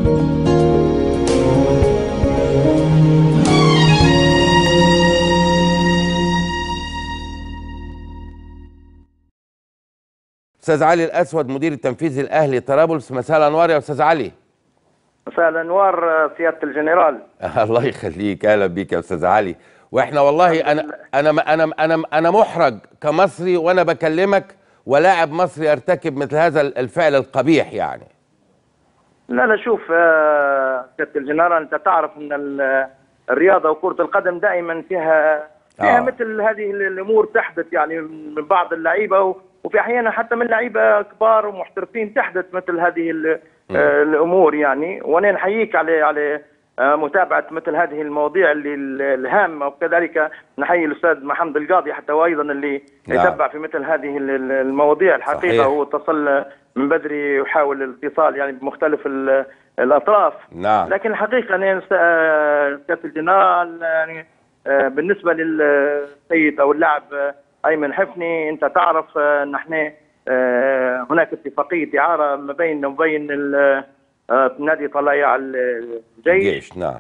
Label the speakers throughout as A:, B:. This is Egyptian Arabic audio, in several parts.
A: استاذ علي الاسود مدير التنفيذي الاهلي طرابلس مساء الانوار يا استاذ علي
B: مساء الانوار سياده الجنرال
A: الله يخليك اهلا بيك يا استاذ علي واحنا والله انا انا انا انا انا محرج كمصري وانا بكلمك ولاعب مصري يرتكب مثل هذا الفعل القبيح يعني
B: لا لا شوف آه، سياده الجنرال انت تعرف ان ال- الرياضه وكره القدم دائما فيها فيها
A: آه.
B: مثل هذه الامور تحدث يعني من بعض اللعيبه و- وفي احيانا حتى من لعيبه كبار ومحترفين تحدث مثل هذه ال- آه، الامور يعني وانا نحييك على على آه، متابعه مثل هذه المواضيع اللي ال- الهامه وكذلك نحيي الاستاذ محمد القاضي حتى هو ايضا اللي
A: نعم.
B: يتبع في مثل هذه ال- ال- المواضيع الحقيقه
A: صحيح.
B: هو اتصل من بدري يحاول الاتصال يعني بمختلف ال- الاطراف
A: نعم
B: لكن الحقيقه انا س- آه، سياده الجنرال يعني آه، بالنسبه للسيد او اللاعب آه، ايمن حفني انت تعرف آه، ان احنا آه، هناك اتفاقيه اعاره ما بيننا وبين ال- آه، نادي طلائع الجيش
A: الجيش نعم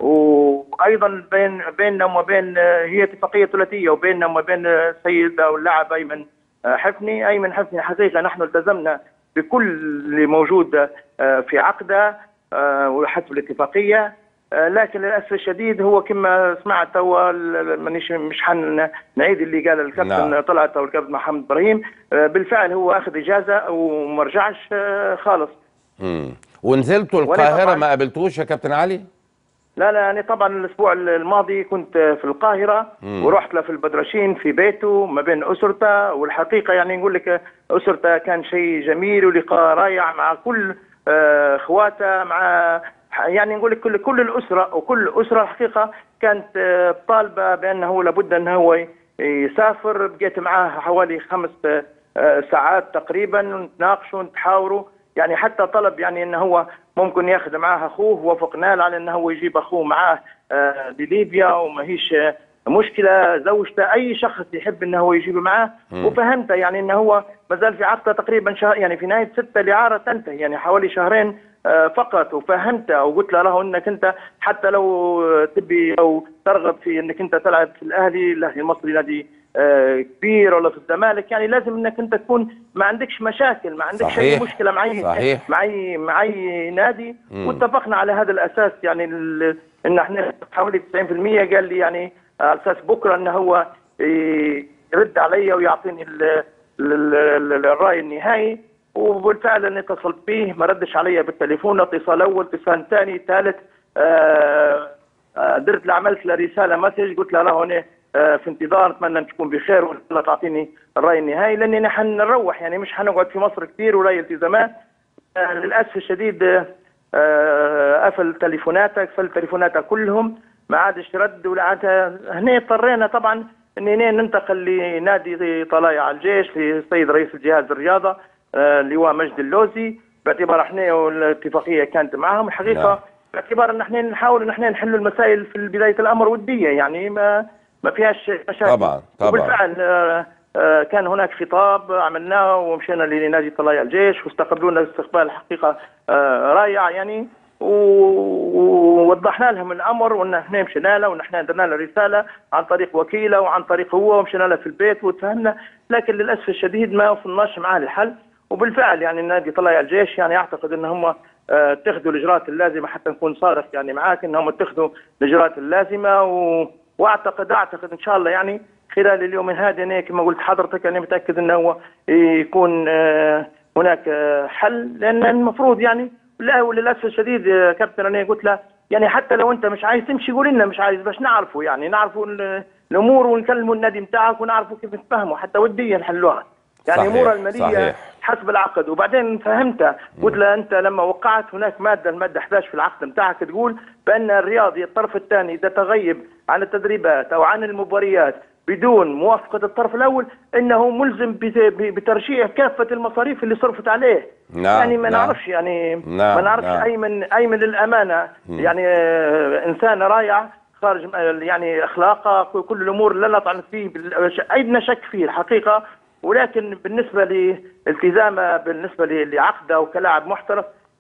B: وايضا بين بيننا وما بين هي اتفاقيه ثلاثيه وبيننا وما بين السيد او اللاعب ايمن حفني ايمن حفني حقيقه نحن التزمنا بكل اللي موجود آه، في عقده آه، وحسب الاتفاقيه آه، لكن للاسف الشديد هو كما سمعت هو ال- ال- مانيش مش حن نعيد اللي قال الكابتن
A: نعم.
B: طلعت او الكابتن محمد ابراهيم آه، بالفعل هو اخذ اجازه وما رجعش آه، خالص
A: مم. ونزلتوا
B: وأنا
A: القاهره
B: طبعاً-
A: ما قابلتوش يا كابتن علي
B: لا لا أنا طبعا الأسبوع الماضي كنت في القاهرة
A: مم.
B: ورحت له في البدرشين في بيته ما بين أسرته والحقيقة يعني نقول لك أسرته كان شيء جميل ولقاء رائع مع كل آه، إخواته مع يعني نقول لك كل كل الأسرة وكل أسرة الحقيقة كانت آه، طالبة بأنه لابد أن هو يسافر بقيت معاه حوالي خمس آه، ساعات تقريبا نتناقشوا نتحاوروا يعني حتى طلب يعني انه هو ممكن ياخذ معاه اخوه وافقنا له على انه هو يجيب اخوه معاه آه، لليبيا وما هيش آه، مشكله زوجته اي شخص يحب انه هو يجيبه معاه
A: مم.
B: وفهمته يعني انه هو ما زال في عقده تقريبا شهر يعني في نهايه ستة الاعاره تنتهي يعني حوالي شهرين آه، فقط وفهمته وقلت له له انك انت حتى لو تبي او ترغب في انك انت تلعب في الاهلي الاهلي المصري نادي آه، كبير ولا في الزمالك يعني لازم انك انت تكون ما عندكش مشاكل ما عندكش
A: صحيح.
B: اي مشكله مع اي
A: صحيح.
B: مع اي مع اي نادي
A: مم.
B: واتفقنا على هذا الاساس يعني ال- ان احنا حوالي 90% قال لي يعني على اساس بكره ان هو ي- يرد علي ويعطيني ال- ال- ال- الراي النهائي وبالفعل اني اتصلت به ما ردش علي بالتليفون اتصال اول اتصال ثاني ثالث آه آه، درت له عملت له رساله مسج قلت له له هنا آه، في انتظار اتمنى ان تكون بخير وان الله تعطيني الراي النهائي لاني نحن نروح يعني مش حنقعد في مصر كثير وراي التزامات آه، للاسف الشديد آه، آه، قفل تليفوناتك قفل تليفوناتك كلهم ما عادش رد ولا عاد هنا اضطرينا طبعا اننا ننتقل لنادي طلائع الجيش للسيد رئيس الجهاز الرياضه آه، اللواء مجد اللوزي باعتبار احنا والاتفاقيه كانت معهم الحقيقه
A: نعم.
B: باعتبار ان احنا نحاول ان احنا نحل المسائل في بدايه الامر وديه يعني ما ما فيهاش مشاكل
A: طبعاً، طبعاً.
B: وبالفعل آه، آه، كان هناك خطاب عملناه ومشينا لنادي طلائع الجيش واستقبلونا استقبال حقيقه آه، رائع يعني و- ووضحنا لهم الامر وان احنا مشينا له وان احنا درنا له رساله عن طريق وكيله وعن طريق هو ومشينا له في البيت وتفهمنا لكن للاسف الشديد ما وصلناش معاه للحل وبالفعل يعني نادي طلائع الجيش يعني اعتقد ان هم آه، اتخذوا الاجراءات اللازمه حتى نكون صادق يعني معاك انهم اتخذوا الاجراءات اللازمه و... واعتقد اعتقد ان شاء الله يعني خلال اليومين هذه انا كما قلت حضرتك انا متاكد انه هو يكون آه، هناك آه، حل لان المفروض يعني لا وللاسف الشديد آه، كابتن انا قلت له يعني حتى لو انت مش عايز تمشي قول لنا مش عايز باش نعرفوا يعني نعرفوا ال- الامور ونكلموا النادي بتاعك ونعرفوا كيف نتفاهموا حتى وديا نحلوها يعني
A: صحيح،
B: امورها الماليه
A: صحيح.
B: حسب العقد وبعدين فهمت قلت له انت لما وقعت هناك ماده الماده 11 في العقد بتاعك تقول بان الرياضي الطرف الثاني اذا تغيب عن التدريبات او عن المباريات بدون موافقه الطرف الاول انه ملزم بت- ب- بترجيع كافه المصاريف اللي صرفت عليه
A: نعم،
B: يعني ما
A: نعم.
B: نعرفش يعني
A: نعم،
B: ما نعرفش
A: نعم.
B: ايمن ايمن للامانه يعني آه، انسان رائع خارج آه، يعني اخلاقه كل الامور لا نطعن فيه بال- ايدنا شك فيه الحقيقه ولكن بالنسبه لالتزامه بالنسبه ل- لعقده وكلاعب محترف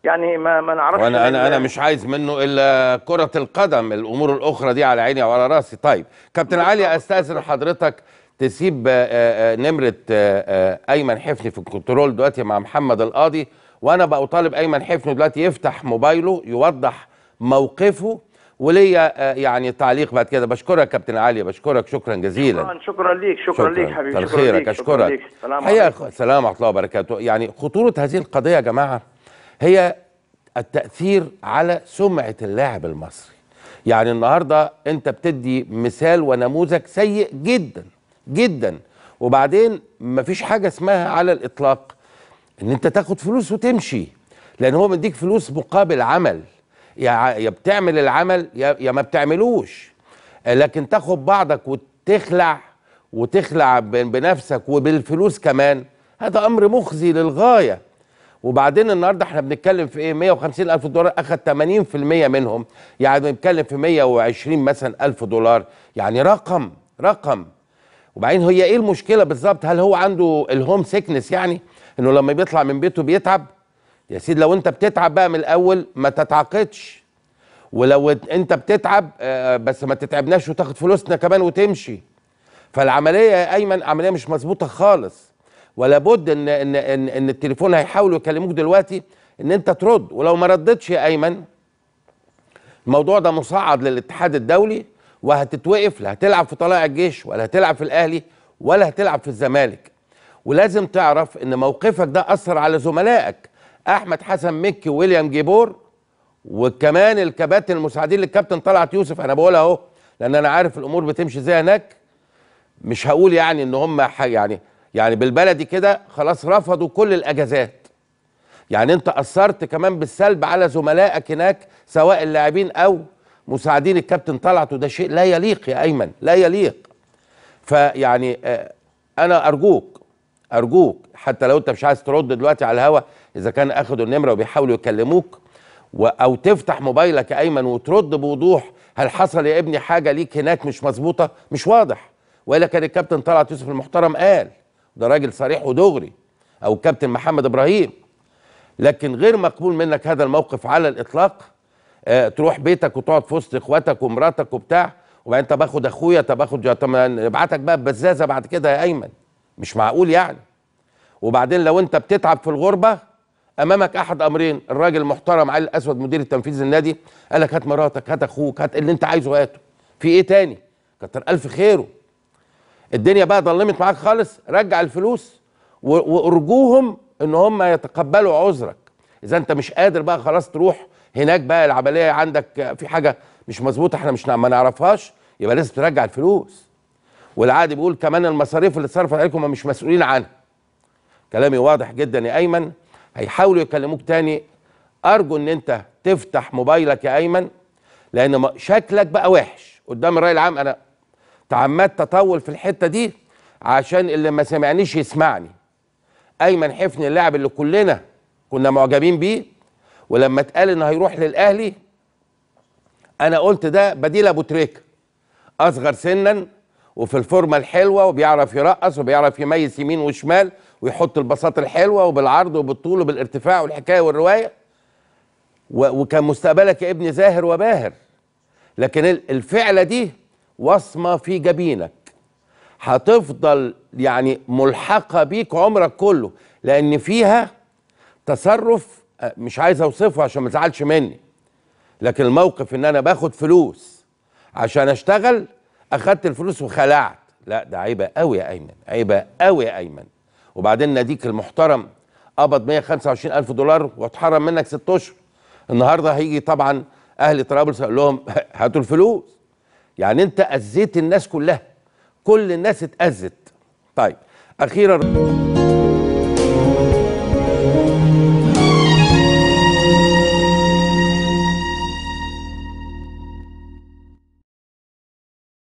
B: يعني ما ما نعرفش
A: وانا انا انا
B: ال-
A: مش عايز منه الا كرة القدم الامور الاخرى دي على عيني وعلى راسي طيب كابتن علي استاذن حضرتك تسيب آه، آه، نمرة آه، آه، ايمن حفني في الكنترول دلوقتي مع محمد القاضي وانا بقى طالب ايمن حفني دلوقتي يفتح موبايله يوضح موقفه وليا آه، يعني تعليق بعد كده بشكرك كابتن علي بشكرك شكرا جزيلا
B: شكرا شكرا ليك شكرا, ليك حبيبي
A: كتر
B: شكرا
A: خيرك
B: ليك شكرا ليك
A: اشكرك
B: السلام
A: حقيقة
B: عليكم
A: السلام ورحمه الله وبركاته يعني خطوره هذه القضيه يا جماعه هي التاثير على سمعه اللاعب المصري يعني النهارده انت بتدي مثال ونموذج سيء جدا جدا وبعدين مفيش حاجه اسمها على الاطلاق ان انت تاخد فلوس وتمشي لان هو مديك فلوس مقابل عمل يا ع- يا بتعمل العمل يا يا ما بتعملوش آه، لكن تاخد بعضك وتخلع وتخلع ب- بنفسك وبالفلوس كمان هذا امر مخزي للغايه وبعدين النهارده احنا بنتكلم في ايه 150 الف دولار اخد 80% منهم يعني بنتكلم في 120 مثلا الف دولار يعني رقم رقم وبعدين هي ايه المشكله بالظبط هل هو عنده الهوم سيكنس يعني انه لما بيطلع من بيته بيتعب يا سيدي لو انت بتتعب بقى من الاول ما تتعاقدش ولو انت بتتعب آه، بس ما تتعبناش وتاخد فلوسنا كمان وتمشي فالعمليه يا ايمن عمليه مش مظبوطه خالص ولا بد ان ان ان, إن التليفون هيحاولوا يكلموك دلوقتي ان انت ترد ولو ما ردتش يا ايمن الموضوع ده مصعد للاتحاد الدولي وهتتوقف لا هتلعب في طلائع الجيش ولا هتلعب في الاهلي ولا هتلعب في الزمالك ولازم تعرف ان موقفك ده اثر على زملائك احمد حسن مكي وويليام جيبور وكمان الكباتن المساعدين للكابتن طلعت يوسف انا بقول اهو لان انا عارف الامور بتمشي ازاي هناك مش هقول يعني ان هم ح- يعني يعني بالبلدي كده خلاص رفضوا كل الاجازات يعني انت اثرت كمان بالسلب على زملائك هناك سواء اللاعبين او مساعدين الكابتن طلعت وده شيء لا يليق يا ايمن لا يليق فيعني آه، انا ارجوك ارجوك حتى لو انت مش عايز ترد دلوقتي على الهوا اذا كان اخدوا النمره وبيحاولوا يكلموك و او تفتح موبايلك يا ايمن وترد بوضوح هل حصل يا ابني حاجه ليك هناك مش مظبوطه مش واضح والا كان الكابتن طلعت يوسف المحترم قال ده راجل صريح ودغري او الكابتن محمد ابراهيم لكن غير مقبول منك هذا الموقف على الاطلاق آه تروح بيتك وتقعد في وسط اخواتك ومراتك وبتاع وبعدين طب اخد اخويا طب اخد طب نبعتك بقى ببزازه بعد كده يا ايمن مش معقول يعني وبعدين لو انت بتتعب في الغربه امامك احد امرين الراجل المحترم علي الاسود مدير التنفيذي النادي قال لك هات مراتك هات اخوك هات اللي انت عايزه هاته في ايه تاني كتر الف خيره الدنيا بقى ضلمت معاك خالص رجع الفلوس و- وارجوهم ان هم يتقبلوا عذرك اذا انت مش قادر بقى خلاص تروح هناك بقى العمليه عندك في حاجه مش مظبوطه احنا مش ما نعرفهاش يبقى لازم ترجع الفلوس والعادي بيقول كمان المصاريف اللي اتصرفت عليكم هم مش مسؤولين عنها كلامي واضح جدا يا ايمن هيحاولوا يكلموك تاني ارجو ان انت تفتح موبايلك يا ايمن لان ما- شكلك بقى وحش قدام الراي العام انا تعمدت اطول في الحته دي عشان اللي ما سمعنيش يسمعني ايمن حفني اللاعب اللي كلنا كنا معجبين بيه ولما اتقال انه هيروح للاهلي انا قلت ده بديل ابو تريكه اصغر سنا وفي الفورمه الحلوه وبيعرف يرقص وبيعرف يميز يمين وشمال ويحط البساط الحلوه وبالعرض وبالطول وبالارتفاع والحكايه والروايه و- وكان مستقبلك يا ابني زاهر وباهر لكن ال- الفعله دي وصمه في جبينك هتفضل يعني ملحقه بيك عمرك كله لان فيها تصرف آه، مش عايز اوصفه عشان ما تزعلش مني لكن الموقف ان انا باخد فلوس عشان اشتغل اخدت الفلوس وخلعت لا ده عيبه قوي يا ايمن عيبه قوي يا ايمن وبعدين ناديك المحترم قبض 125 الف دولار واتحرم منك ست اشهر النهارده هيجي طبعا اهل طرابلس يقول لهم هاتوا الفلوس يعني انت اذيت الناس كلها كل الناس اتاذت طيب اخيرا